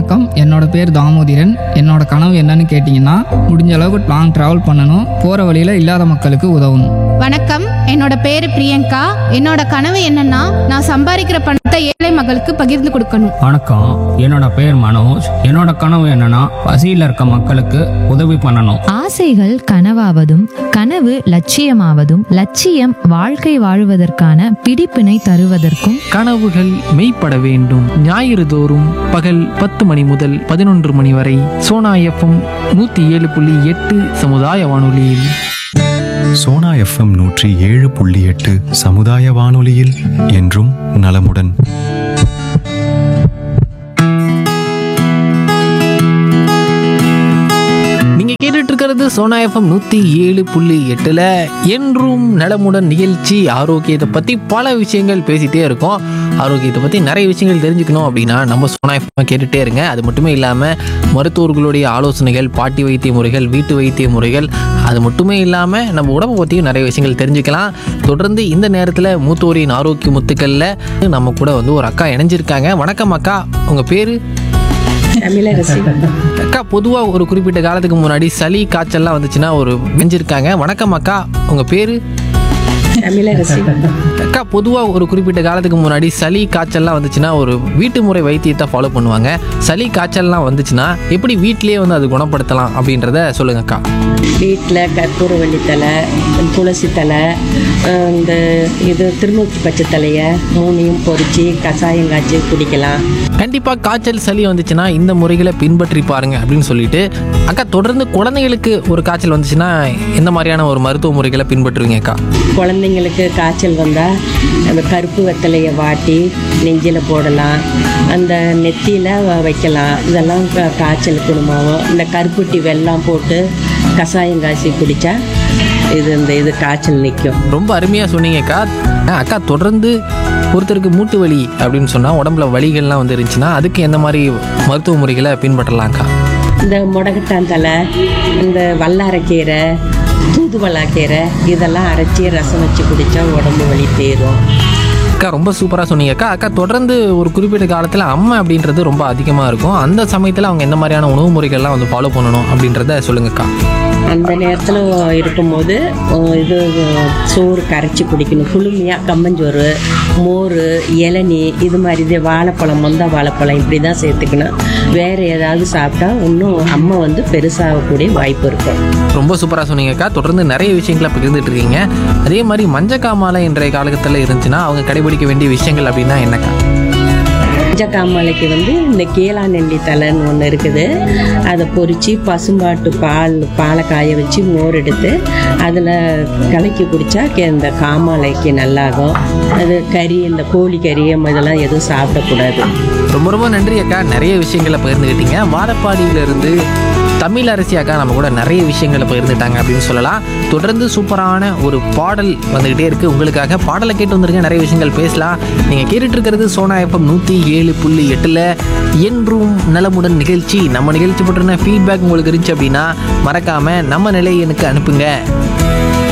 வணக்கம் என்னோட பேர் தாமோதிரன் என்னோட கனவு என்னன்னு கேட்டிங்கன்னா முடிஞ்ச அளவுக்கு லாங் ட்ராவல் பண்ணணும் போகிற வழியில் இல்லாத மக்களுக்கு உதவணும் வணக்கம் என்னோட பேரு பிரியங்கா என்னோட கனவு என்னன்னா நான் சம்பாதிக்கிற பணத்தை ஏழை மக்களுக்கு பகிர்ந்து கொடுக்கணும் வணக்கம் என்னோட பேர் மனோஜ் என்னோட கனவு என்னன்னா பசியில் இருக்க மக்களுக்கு உதவி பண்ணணும் ஆசைகள் கனவாவதும் கனவு லட்சியமாவதும் லட்சியம் வாழ்க்கை வாழுவதற்கான பிடிப்பினை தருவதற்கும் கனவுகள் மெய்ப்பட வேண்டும் ஞாயிறு தோறும் பகல் பத்து மணி முதல் பதினொன்று மணி வரை சோனா எஃப்எம் நூற்றி ஏழு புள்ளி எட்டு சமுதாய வானொலியில் சோனா எஃப்எம் நூற்றி ஏழு புள்ளி எட்டு சமுதாய வானொலியில் என்றும் நலமுடன் நீங்க கேட்டுட்டு இருக்கிறது சோனா எஃப்எம் நூத்தி ஏழு புள்ளி எட்டுல என்றும் நலமுடன் நிகழ்ச்சி ஆரோக்கியத்தை பத்தி பல விஷயங்கள் பேசிட்டே இருக்கோம் ஆரோக்கியத்தை பத்தி நிறைய விஷயங்கள் தெரிஞ்சுக்கணும் அப்படின்னா நம்ம சோனா எஃப்எம் கேட்டுட்டே இருங்க அது மட்டுமே இல்லாம மருத்துவர்களுடைய ஆலோசனைகள் பாட்டி வைத்திய முறைகள் வீட்டு வைத்திய முறைகள் அது மட்டுமே இல்லாம நம்ம உடம்பை பத்தியும் நிறைய விஷயங்கள் தெரிஞ்சுக்கலாம் தொடர்ந்து இந்த நேரத்துல மூத்தோரின் ஆரோக்கிய முத்துக்கள்ல நம்ம கூட வந்து ஒரு அக்கா இணைஞ்சிருக்காங்க வணக்கம் அக்கா உங்க பேரு தமிழரசி அக்கா பொதுவாக ஒரு குறிப்பிட்ட காலத்துக்கு முன்னாடி சளி காய்ச்சல்லாம் வந்துச்சுன்னா ஒரு வெஞ்சிருக்காங்க வணக்கம் அக்கா உங்கள் பேர் தமிழரசி அக்கா பொதுவாக ஒரு குறிப்பிட்ட காலத்துக்கு முன்னாடி சளி காய்ச்சல்லாம் வந்துச்சுன்னா ஒரு வீட்டு முறை வைத்தியத்தை ஃபாலோ பண்ணுவாங்க சளி காய்ச்சல்லாம் வந்துச்சுன்னா எப்படி வீட்டிலேயே வந்து அது குணப்படுத்தலாம் அப்படின்றத சொல்லுங்க அக்கா வீட்டில் கற்பூரவள்ளி தலை துளசி தலை அஹ் இந்த இது திருநூற்றி பச்சை தலையை மூணையும் பொரித்து கஷாயம் காய்ச்சி குடிக்கலாம் கண்டிப்பாக காய்ச்சல் சளி வந்துச்சுன்னா இந்த முறைகளை பின்பற்றி பாருங்க அப்படின்னு சொல்லிட்டு அக்கா தொடர்ந்து குழந்தைகளுக்கு ஒரு காய்ச்சல் வந்துச்சுன்னா எந்த மாதிரியான ஒரு மருத்துவ முறைகளை பின்பற்றுவீங்க அக்கா குழந்தைங்களுக்கு காய்ச்சல் வந்தால் அந்த கருப்பு வெத்தலையை வாட்டி நெஞ்சில் போடலாம் அந்த நெத்தியில் வைக்கலாம் இதெல்லாம் கா- காய்ச்சல் குணமாகும் இந்த கருப்புட்டி வெல்லம் போட்டு கஷாயம் காய்ச்சி குடித்தா இது இந்த இது காய்ச்சல் நிற்கும் ரொம்ப அருமையாக சொன்னீங்கக்கா ஆ, அக்கா தொடர்ந்து ஒருத்தருக்கு மூட்டு வலி அப்படின்னு சொன்னால் உடம்புல வலிகள்லாம் வந்து இருந்துச்சுன்னா அதுக்கு எந்த மாதிரி மருத்துவ முறைகளை பின்பற்றலாம்க்கா இந்த முடக்கத்தான் தலை இந்த வல்லாரக்கீரை தூதுவளாக்கீரை இதெல்லாம் அரைச்சி ரசம் வச்சு குடித்தா உடம்பு வலி தேரும் அக்கா ரொம்ப சூப்பராக சொன்னீங்கக்கா அக்கா தொடர்ந்து ஒரு குறிப்பிட்ட காலத்தில் அம்மை அப்படின்றது ரொம்ப அதிகமாக இருக்கும் அந்த சமயத்தில் அவங்க எந்த மாதிரியான உணவு முறைகள்லாம் வந்து ஃபாலோ பண்ணணும் அப்படின்றத சொல்லுங்கக்கா அந்த நேரத்தில் இருக்கும்போது அஹ், இது சோறு கரைச்சி குடிக்கணும் குளுமையாக கம்மஞ்சோறு மோர் இளநீ இது மாதிரி இது வாழைப்பழம் மொந்த வாழைப்பழம் இப்படி தான் சேர்த்துக்கணும் வேறு ஏதாவது சாப்பிட்டா இன்னும் அம்மை வந்து பெருசாகக்கூடிய வாய்ப்பு இருக்கும் ரொம்ப சூப்பராக சொன்னீங்கக்கா தொடர்ந்து நிறைய விஷயங்களை பகிர்ந்துட்டு இருக்கீங்க அதே மாதிரி மஞ்சக்காமாலை இன்றைய காலகட்டத்தில் இருந்துச்சுன்னா அவங்க கடைபிடிக்க வேண்டிய விஷயங்கள் அப்படின்னா என்னக்கா மஞ்சக்காமலைக்கு வந்து இந்த கீழா நெல்லி தலைன்னு ஒன்று இருக்குது அதை பொரித்து பசும்பாட்டு பால் பாலை காய வச்சு மோர் எடுத்து அதில் கலக்கி குடித்தா இந்த காமாலைக்கு நல்லாகும் அது கறி இந்த கோழி கறி இதெல்லாம் எதுவும் சாப்பிடக்கூடாது ரொம்ப ரொம்ப நன்றி அக்கா நிறைய விஷயங்களை பகிர்ந்துக்கிட்டீங்க வாரப்பாடியிலிருந்து தமிழ் அரசி அக்கா நம்ம கூட நிறைய விஷயங்களை பகிர்ந்துட்டாங்க அப்படின்னு சொல்லலாம் தொடர்ந்து சூப்பரான ஒரு பாடல் வந்துக்கிட்டே இருக்கு உங்களுக்காக பாடலை கேட்டு வந்திருக்க நிறைய விஷயங்கள் பேசலாம் நீங்கள் கேட்டுட்டு இருக்கிறது சோனா எஃப்எம் நூற்றி ஏழு புள்ளி எட்டில் என்றும் நலமுடன் நிகழ்ச்சி நம்ம நிகழ்ச்சி பற்றின ஃபீட்பேக் உங்களுக்கு இருந்துச்சு அப்படின்னா மறக்காமல் நம்ம நிலை எனக்கு அனுப்புங்க